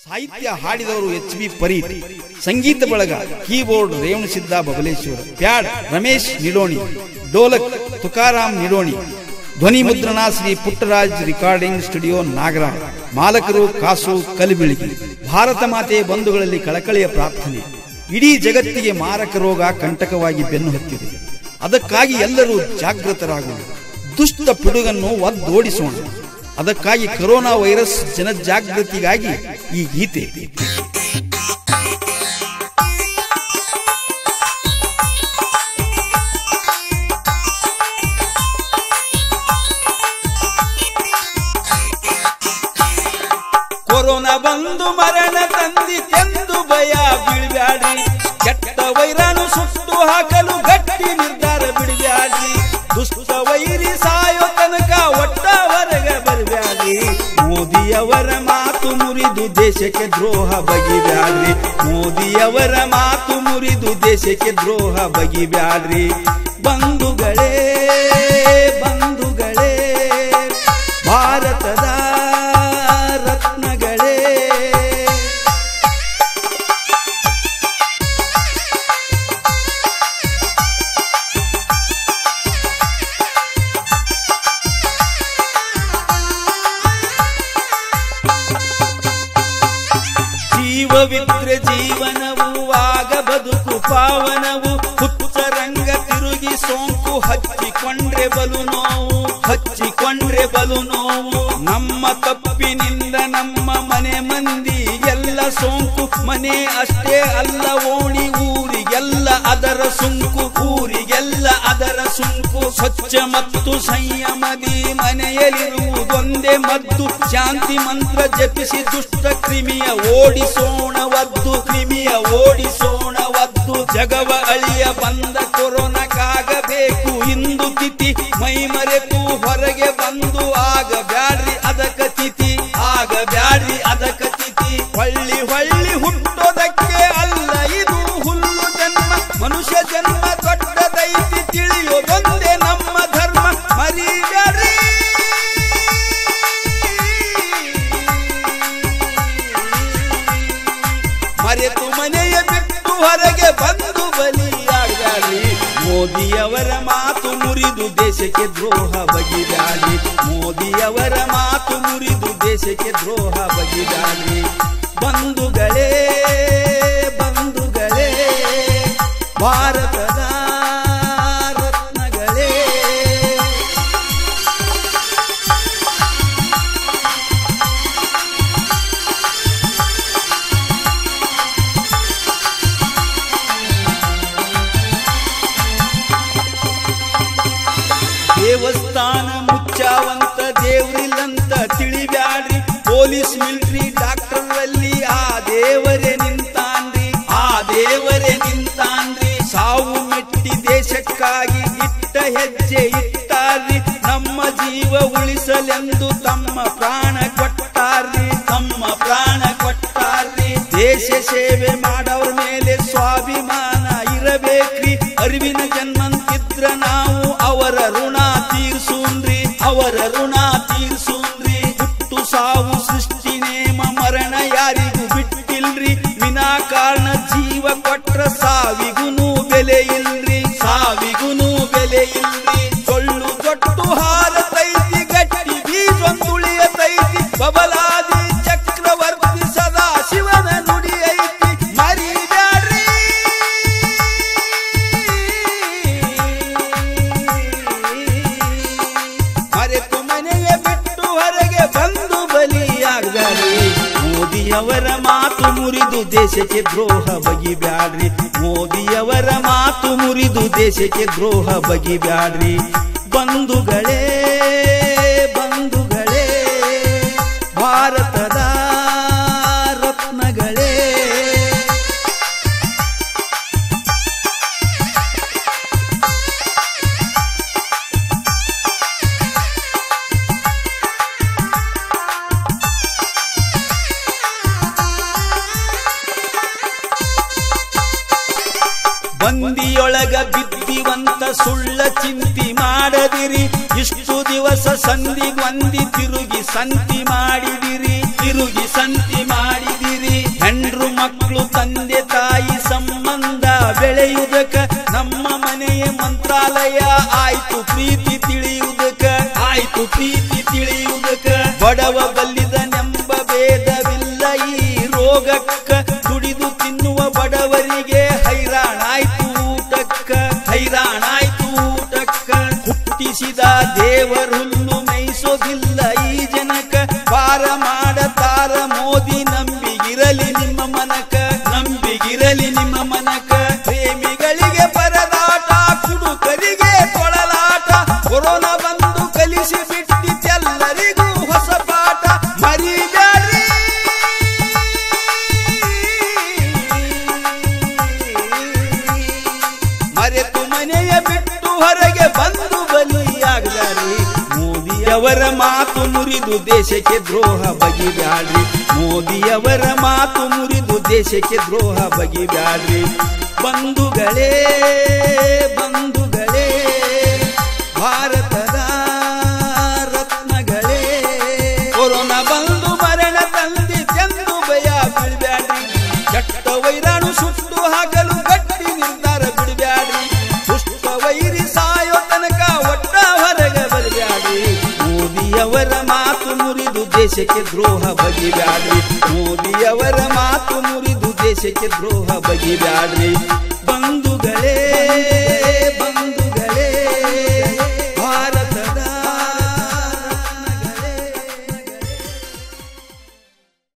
ಸಾಹಿತ್ಯ ಹಾಡಿದವರು H B ಪರೀಟ್ ಸಂಗೀತ ಬಳಗ ಕೀಬೋರ್ಡ್ ರೇವಣಸಿದ್ದ ಬಬಲೇಶ್ವರ ಪ್ಯಾಡ್ ರಮೇಶ್ ನಿಡೋಣಿ ಡೋಲಕ್ ತುಕಾರಾಮ್ ನಿಡೋಣಿ ಧ್ವನಿ ಮುದ್ರಣ ಶ್ರೀ ಪುಟ್ಟರಾಜ್ ರೆಕಾರ್ಡಿಂಗ್ ಸ್ಟುಡಿಯೋ ನಾಗರಾಜ್ ಮಾಲಕರು ಕಾಸು ಕಲಿಬಿಳಿಗಿ ಭಾರತ ಮಾತೆ ಬಂಧುಗಳಲ್ಲಿ ಕಳಕಳಿಯ ಪ್ರಾರ್ಥನೆ ಇಡೀ ಜಗತ್ತಿಗೆ ಮಾರಕ ರೋಗ ಕಂಟಕವಾಗಿ ಬೆನ್ನು ಹತ್ತಿದೆ ಅದಕ್ಕಾಗಿ ಎಲ್ಲರೂ ಜಾಗೃತರಾಗುವುದು ದುಷ್ಟ ಪಿಡುಗನ್ನು ಒದ್ದೋಡಿಸೋಣ ಅದಕ್ಕಾಗಿ ಕೊರೋನಾ ವೈರಸ್ ಜನಜಾಗೃತಿಗಾಗಿ ಈ ಗೀತೆ ಕೊರೋನಾ ಬಂದು ಮರಣ ತಂದಿತೆಂದು ಭಯ ಬೀಳ್ಬ್ಯಾಡ್ರಿ ಕೆಟ್ಟ ವೈರಾಣು ಸುಟ್ಟು ಹಾಕಲು ಗಟ್ಟಿ ನಿರ್ಧಾರ ಬಿಡ್ಬ್ಯಾಡ್ರಿ ದುಷ್ಟ ವೈರಿ ಸಾಯೋ ತನಕ ಒಟ್ಟ ಹೊರಗೆ ಬರ್ಬ್ಯಾಡ್ರಿ ಮೋದಿಯವರ ಮಾತು ಮುರಿದು ದೇಶಕ್ಕೆ ದ್ರೋಹ ಬಗಿಬ್ಯಾಡ್ರಿ ಮೋದಿಯವರ ಮಾತು ಮುರಿದು ದೇಶಕ್ಕೆ ದ್ರೋಹ ಬಗಿಬ್ಯಾಡ್ರಿ ಬಂಧುಗಳೇ ಬಂಧುಗಳೇ ಭಾರತದ ರತ್ನಗಳೇ ಜೀವವಿದ್ರೆ ಜೀವನವು ಆಗ ಬದುಕು ಪಾವನವು ಹುಚ್ಚರಂಗ ತಿರುಗಿ ಸೋಂಕು ಹಚ್ಚಿಕೊಂಡ್ರೆ ಬಲು ನೋವು ಹಚ್ಚಿಕೊಂಡ್ರೆ ಬಲು ನೋವು ನಮ್ಮ ತಪ್ಪಿನಿಂದ ನಮ್ಮ ಮನೆ ಮಂದಿ ಎಲ್ಲ ಸೋಂಕು ಮನೆ ಅಷ್ಟೇ ಅಲ್ಲ ಓಣಿ ಊರಿಗೆಲ್ಲ ಅದರ ಸುಂಕು ಊರಿಗೆಲ್ಲ ಅದರ ಸುಂಕು ಸ್ವಚ್ಛ ಮತ್ತು ಸಂಯಮದಿ ಮನೆಯಲ್ಲಿರುವುದೊಂದೇ ಮದ್ದು ಶಾಂತಿ ಮಂತ್ರ ಜಪಿಸಿ ದುಷ್ಟ ಕ್ರಿಮಿಯ ಓಡಿಸೋಣ ವದ್ದು ಕ್ರಿಮಿಯ ಓಡಿಸೋಣ ವದ್ದು ಜಗವ ಅಳಿಯ ಬಂದ ಕೊರೋನಾಕ್ಕಾಗಬೇಕು ಇಂದು ತಿಥಿ ಮೈ ಮರೆತು ಹೊರಗೆ ಬಂದು ಆಗ ಬ್ಯಾಡ್ರಿ ಅದಕ ತಿಥಿ ಆಗ ಬ್ಯಾಡ್ರಿ ಅದಕ ತಿಥಿ ಹೊಳ್ಳಿ ಹೊಳ್ಳಿ ಹುಟ್ಟೋದಕ್ಕೆ ಅಲ್ಲ ಇದು ಹುಲ್ಲು ಜನ್ಮ ಮನುಷ್ಯ ಜನ್ಮ ದೊಡ್ಡದೈತಿ ತಿಳಿಯೋದೊಂದೇ ನಮ್ಮ ಧರ್ಮ ಮರಿಬ್ಯಾಡ್ರಿ ಮರೆತು ಮನೆಯ ಬಿಟ್ಟು ಹೊರಗೆ ಬಂದು ಬಲಿಯಾಗ್ಯಾಡ್ರಿ ಮೋದಿಯವರ ಮಾತು ಮುರಿದು ದೇಶಕ್ಕೆ ದ್ರೋಹ ಬಗಿದಾಡಿ ಮೋದಿಯವರ ಮಾತು ಮುರಿದು ದೇಶಕ್ಕೆ ದ್ರೋಹ ಬಗಿದಾಡಿ ಬಂಧುಗಳೇ ಬಂಧುಗಳೇ ಭಾರತದ ರತ್ನಗಳೇ ದೇವಸ್ಥಾನ ಮುಚ್ಚಾವಂತ ದೇವ್ರಿಲ್ಲಂತ ತಿಳಿಬ್ಯಾಡ್ರಿ ಪೊಲೀಸ್ ಮಿಲಿಟರಿ ಡಾಕ್ಟರ್ ಅಲ್ಲಿ ಆ ದೇವರೇ ನಿಂತಾನ್ರಿ ಆ ದೇವರೇ ನಿಂತಾನ್ರಿ ಸಾವು ಮೆಟ್ಟಿ ದೇಶಕ್ಕಾಗಿ ಇಟ್ಟ ಹೆಜ್ಜೆ ಇಟ್ಟಾರ್ರಿ ನಮ್ಮ ಜೀವ ಉಳಿಸಲೆಂದು ತಮ್ಮ ಪ್ರಾಣ ಕೊಟ್ಟಾರ್ರಿ ತಮ್ಮ ಪ್ರಾಣ ಕೊಟ್ಟಾರ್ರಿ ದೇಶ ಸೇವೆ ಮಾಡವ್ರ ಮೇಲೆ ಸ್ವಾಭಿಮಾನ ಇರಬೇಕ್ರಿ ಅರಿವಿನ ಜನ್ಮಂತಿದ್ರ ನಾವು ಅವರ ಋಣ ತೀರ್ಸೂನ್ರಿ ಅವರ ಋಣ ತೀರ್ಸೂನ್ರಿ ಹುಟ್ಟು ಸಾವು ಸೃಷ್ಟಿ ನೇಮ ಮರಣ ಯಾರಿಗೂ ಬಿಟ್ಟಿಲ್ರಿ ವಿನಾಕಾರಣ ಜೀವ ಕೊಟ್ರ ಸಾವಿಗುನು ಬೆಲೆ ಇಲ್ರಿ ಸಾವಿಗುನು ಬೆಲೆ ಇಲ್ರಿ ಸೊಳ್ಳು ತೊಟ್ಟು ಹಾರತೈತಿ ಗಟ್ಟಿ ಬೀಜೊಂದುಳಿಯತೈತಿ ಬಬಲಾದಿ ಚಕ್ರವರ್ತಿ ಸದಾ ಶಿವನ ನುಡಿ ಐತಿ ಮರಿಬ್ಯಾಡ್ರಿ ಮರೆತು ಮನೆಯ ಬಿಟ್ಟು ಹೊರಗೆ ಬಂದು ಬಲಿಯಾಗ್ದಾರಿ ಮೋದಿಯವರ ಮಾತು ಮುರಿದು ದೇಶಕ್ಕೆ ದ್ರೋಹ ಬಗಿಬ್ಯಾಡ್ರಿ ಮೋದಿಯವರ ಮಾತು ಮುರಿದು ದೇಶಕ್ಕೆ ದ್ರೋಹ ಬಗಿಬ್ಯಾಡ್ರಿ ಬಂಧುಗಳೇ ಬಂಧುಗಳೇ ಭಾರತದ ರತ್ನಗಳೇ ಬಂದಿಯೊಳಗ ಬಿದ್ದಿವಂತ ಸುಳ್ಳ ಚಿಂತಿ ಮಾಡದಿರಿ ಇಷ್ಟು ದಿವಸ ಸಂಧಿ ಬಂದಿ ತಿರುಗಿ ಸಂತಿ ಮಾಡಿದಿರಿ ತಿರುಗಿ ಸಂತಿ ಮಾಡಿದಿರಿ ಬೆಳೆಯುವುದಕ್ಕ ನಮ್ಮ ಮನೆಯ ಮಂತ್ರಾಲಯ ಆಯ್ತು ಪ್ರೀತಿ ತಿಳಿಯುವುದಕ್ಕ ಆಯ್ತು ಪ್ರೀತಿ ತಿಳಿಯುವುದಕ್ಕ ಬಡವ ಬಲ್ಲಿದ ನೆಂಬ ಭೇದವಿಲ್ಲ ಈ ರೋಗಕ್ಕ ದುಡಿದು ತಿನ್ನುವ ಬಡವರಿಗೆ ಹೈರಾಣಾಯ್ತು ಊಟಕ್ಕ ಹೈರಾಣಾಯ್ತು ಊಟಕ್ಕ ಹುಟ್ಟಿಸಿದ ದೇವರುಲ್ಲು ಮೈಸೋದಿಲ್ಲ ಈ ಜನಕ ಪಾರ ಮಾಡತಾರ ಮೋದಿ ನಂಬಿಗಿರಲಿ ನಿಮ್ಮ ಮನಕ ನಂಬಿಗಿರಲಿ ನಿಮ್ಮ ಮನಕ ಪ್ರೇಮಿಗಳಿಗೆ ಪರದಾಟ ಕುಡುಕರಿಗೆ ಕೊಳಲಾಟ ಕೊರೋನಾ ಬಂದು ಕಲಿಸಿ ಬಿಟ್ಟಿದ್ದೆಲ್ಲರಿಗೂ ಹೊಸ ಪಾಠ ಮರಿಬೇಡ್ರಿ ಮರೆತು ಮನೆಯ ಬಿಟ್ಟು ಹೊರಗೆ ಬಂದು ಬಲಿಯಾಗದಾರಿ ಮೋದಿಯವರ ಮಾತು ಮುರಿದು ದೇಶಕ್ಕೆ ದ್ರೋಹ ಬಗಿಬ್ಯಾಡ್ರಿ ಮೋದಿಯವರ ಮಾತು ಮುರಿದು ದೇಶಕ್ಕೆ ದ್ರೋಹ ಬಗಿಬ್ಯಾಡ್ರಿ ಬಂಧುಗಳೇ ಬಂಧುಗಳೇ ಭಾರತದ ರತ್ನಗಳೇ ಕೊರೋನಾ ಬಂದು ಮರಣ ತಂದಿದ್ದೆಂದು ಭಯ ಬೀಳ್ಬ್ಯಾಡ್ರಿ ಚಟ್ಟ ವೈರಾಣು ಸುಟ್ಟು ಹಾಕಲು ಗಟ್ಟಿ ನಿರ್ಧಾರ ಬಿಡಬ್ಯಾಡ್ರಿ ದುಷ್ಟ ವೈರಿ ಸಾಯೋ ತನಕ ಒಟ್ಟ ಹೊರಗೆ ಬರಬ್ಯಾಡ್ರಿ ಮೋದಿಯವರ ಮಾತು ಮುರಿದು ದೇಶಕ್ಕೆ ದ್ರೋಹ ಬಗಿಬ್ಯಾಡ್ರಿ ಮೋದಿಯವರ ಮಾತು ಮುರಿದು ದೇಶಕ್ಕೆ ದ್ರೋಹ ಬಗಿಬ್ಯಾಡ್ರಿ ಬಂಧುಗಳೇ ಬಂಧು